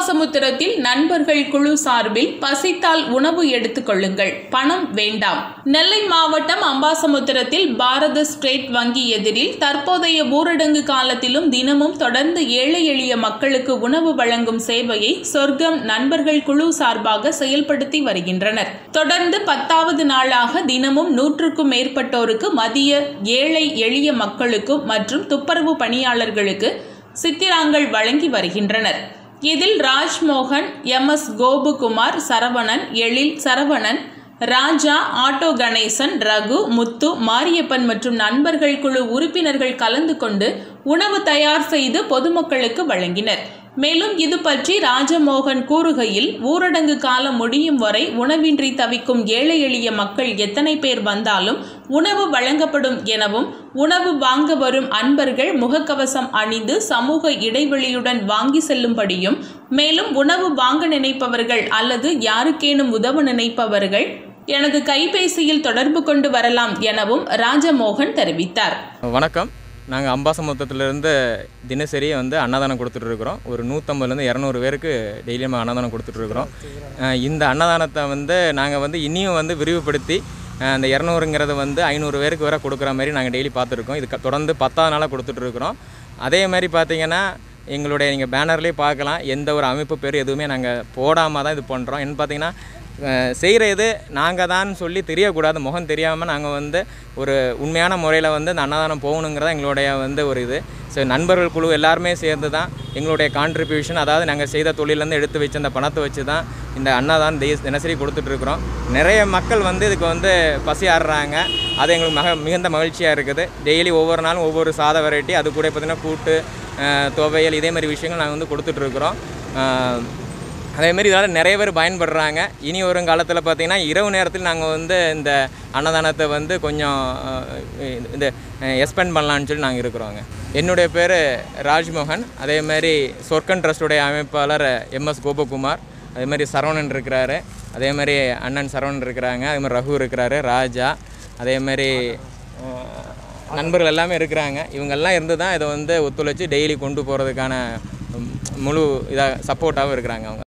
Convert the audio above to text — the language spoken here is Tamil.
அம்பாசமுத்திரத்தில் நண்பர்கள் குழு சார்பில் பசித்தால் உணவு எடுத்துக் கொள்ளுங்கள் பணம் வேண்டாம் நெல்லை மாவட்டம் அம்பாசமுத்திரத்தில் பாரத ஸ்டேட் வங்கி எதிரில் தற்போதைய ஊரடங்கு காலத்திலும் தினமும் தொடர்ந்து ஏழை எளிய மக்களுக்கு உணவு வழங்கும் சேவையை சொர்க்கம் நண்பர்கள் குழு சார்பாக செயல்படுத்தி வருகின்றனர் தொடர்ந்து பத்தாவது நாளாக தினமும் நூற்றுக்கும் மேற்பட்டோருக்கு மதிய ஏழை எளிய மக்களுக்கும் மற்றும் துப்புரவு பணியாளர்களுக்கு சித்திராங்கள் வழங்கி வருகின்றனர் இதில் Rajmohan M S Gopukumar Saravanan Ezhil Saravanan Raja auto Ganesan Raghu Muthu Mariyappan மற்றும் நண்பர்கள் குழு உறுப்பினர்கள் கலந்து கொண்டு உணவு தயார் செய்து பொதுமக்களுக்கு வழங்கினர் மேலும் இது பற்றி ராஜமோகன் கூறுகையில் ஊரடங்கு காலம் முடியும் வரை உணவின்றி தவிக்கும் ஏழை எளிய மக்கள் எத்தனை பேர் வந்தாலும் உணவு வழங்கப்படும் எனவும் உணவு வாங்க வரும் அன்பர்கள் முகக்கவசம் அணிந்து சமூக இடைவெளியுடன் வாங்கி செல்லும்படியும் மேலும் உணவு வாங்க நினைப்பவர்கள் அல்லது யாருக்கேனும் உதவ நினைப்பவர்கள் எனது கைபேசியில் தொடர்பு கொண்டு வரலாம் எனவும் ராஜமோகன் தெரிவித்தார் வணக்கம் நாங்கள் அம்பாசமுத்திரத்துலேருந்து தினசரி வந்து அன்னதானம் கொடுத்துட்ருக்குறோம் ஒரு நூற்றம்பதுலேருந்து இரநூறு பேருக்கு டெய்லியும் அன்னதானம் கொடுத்துட்ருக்குறோம் இந்த அன்னதானத்தை வந்து நாங்கள் வந்து இனியும் வந்து விரிவுபடுத்தி அஹ், அந்த இரநூறுங்கிறத வந்து ஐநூறு பேருக்கு வரை கொடுக்குற மாதிரி நாங்கள் டெய்லி பார்த்துருக்கோம் இது க- தொடர்ந்து பத்தாவது நாளாக கொடுத்துட்ருக்குறோம் அதே மாதிரி பார்த்தீங்கன்னா எங்களுடைய நீங்கள் பேனர்லேயே பார்க்கலாம் எந்த ஒரு அமைப்பு பேர் எதுவுமே நாங்கள் போடாமல் தான் இது பண்ணுறோம் என்ன பார்த்தீங்கன்னா செய்கிற இது நாங்கள் தான் சொல்லி தெரியக்கூடாது முகம் தெரியாமல் நாங்கள் வந்து ஒரு உண்மையான முறையில் வந்து இந்த அன்னதானம் போகணுங்கிறதா எங்களுடைய வந்து ஒரு இது ஸோ நண்பர்கள் குழு எல்லாருமே சேர்ந்து தான் எங்களுடைய கான்ட்ரிபியூஷன் அதாவது நாங்கள் செய்த தொழிலேருந்து எடுத்து வச்ச அந்த பணத்தை வச்சு தான் இந்த அன்னதானம் தின தினசரி கொடுத்துட்ருக்குறோம் நிறைய மக்கள் வந்து இதுக்கு வந்து பசி ஆடுறாங்க அது எங்களுக்கு மக மிகுந்த மகிழ்ச்சியாக இருக்குது டெய்லி ஒவ்வொரு நாளும் ஒவ்வொரு சாத வெரைட்டி அது கூட பார்த்திங்கன்னா கூட்டு அஹ், துவையல் இதே மாதிரி விஷயங்கள் நாங்கள் வந்து கொடுத்துட்ருக்குறோம் அதேமாரி இதால் நிறைய பேர் பயன்படுறாங்க இனி வரும் காலத்தில் பார்த்தீங்கன்னா இரவு நேரத்தில் நாங்கள் வந்து இந்த அன்னதானத்தை வந்து கொஞ்சம் அஹ், இந்த எக்ஸ்பெண்ட் பண்ணலான்னு சொல்லி நாங்கள் இருக்கிறோங்க என்னுடைய பேர் ராஜ்மோகன் அதேமாரி சொர்க்கன் ட்ரஸ்டுடைய அமைப்பாளர் எம்எஸ் கோபகுமார் அதேமாதிரி சரவணன் இருக்கிறாரு அதேமாதிரி அண்ணன் சரவணன் இருக்கிறாங்க அதேமாதிரி ரகு இருக்கிறாரு ராஜா அதேமாதிரி அஹ், நண்பர்கள் எல்லாமே இருக்கிறாங்க இவங்கெல்லாம் இருந்து தான் இதை வந்து ஒத்துழைச்சி டெய்லி கொண்டு போகிறதுக்கான முழு இதாக சப்போர்ட்டாகவும் இருக்கிறாங்க அவங்க